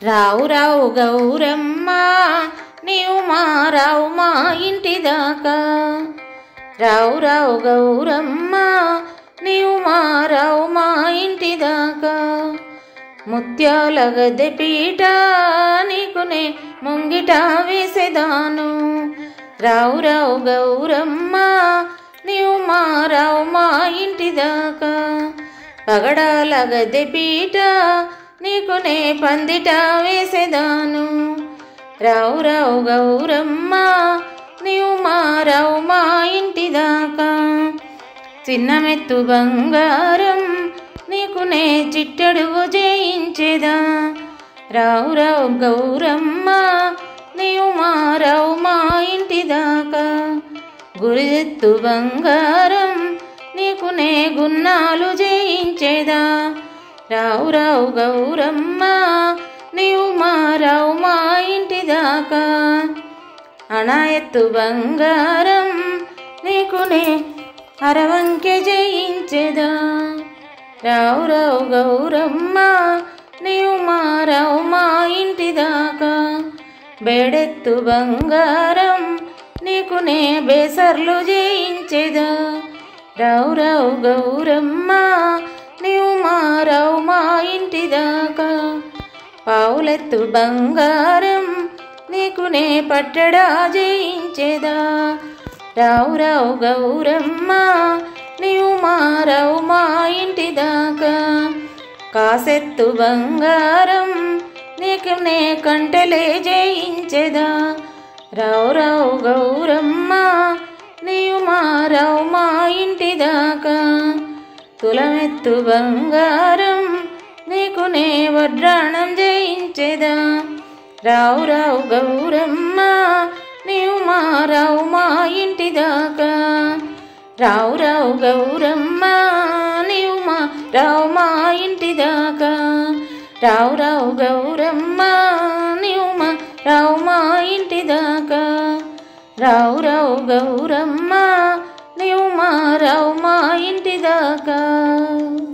రావు రావు గౌరమ్మ నీవు మా రావు మా ఇంటి దాకా రావు రావు గౌరమ్మ నీవు మా రావు మా ఇంటి దాకా ముత్యాల గద్దె పీట నీకునే ముంగిట వేసేదాను రావు రావు గౌరమ్మ నీవు మా రావు మా ఇంటి దాకా పగడాల గద్దె పీట నీకునే పందిట వేసేదాను రావు రావు గౌరమ్మ నీవు మా రావు మా ఇంటి దాకా చిన్న మెత్తు బంగారం నీకునే చిట్టడుగు చేయించేదా రావు రావు గౌరమ్మ నీవు మా రావు మా ఇంటి దాకా గురిదెత్తు బంగారం నీకునే గున్నాలు చేయించేదా రావు రావు గౌరమ్మ నీవు మా రావు మా ఇంటి దాకా అనాయత్తు బంగారం నీకునే అరవంకె జయించెదా రావు రావు గౌరమ్మ నీవు మా రావు మా ఇంటి దాకా బేడెత్తు బంగారం నీకునే బేసర్లు జయించెదా రావు రావు గౌరమ్మ నీవు మా రావు మా ఇంటి దాకా పావులెత్తు బంగారం నీకునే పట్టడా జయించేదా రావు రావు గౌరమ్మ నీవు మా రావు మా ఇంటి దాకా కాసెత్తు బంగారం నీకునే కంటలే జయించేదా రావు రావు గౌరమ్మ నీవు మా రావు మా ఇంటి దాకా తులమెత్తు బంగారం నీకునే వడ్రాణం జయించేదా రావు రావు గౌరమ్మ నీవు మా రావు మా ఇంటి దాకా రావు రావు గౌరమ్మ నీవు మా రావు మా ఇంటి దాకా రావు రావు గౌరమ్మ నీవు మా రావు మా ఇంటి దాకా రావు రావు గౌరమ్మ నీవు మా రావు మా ఇంటి దాకా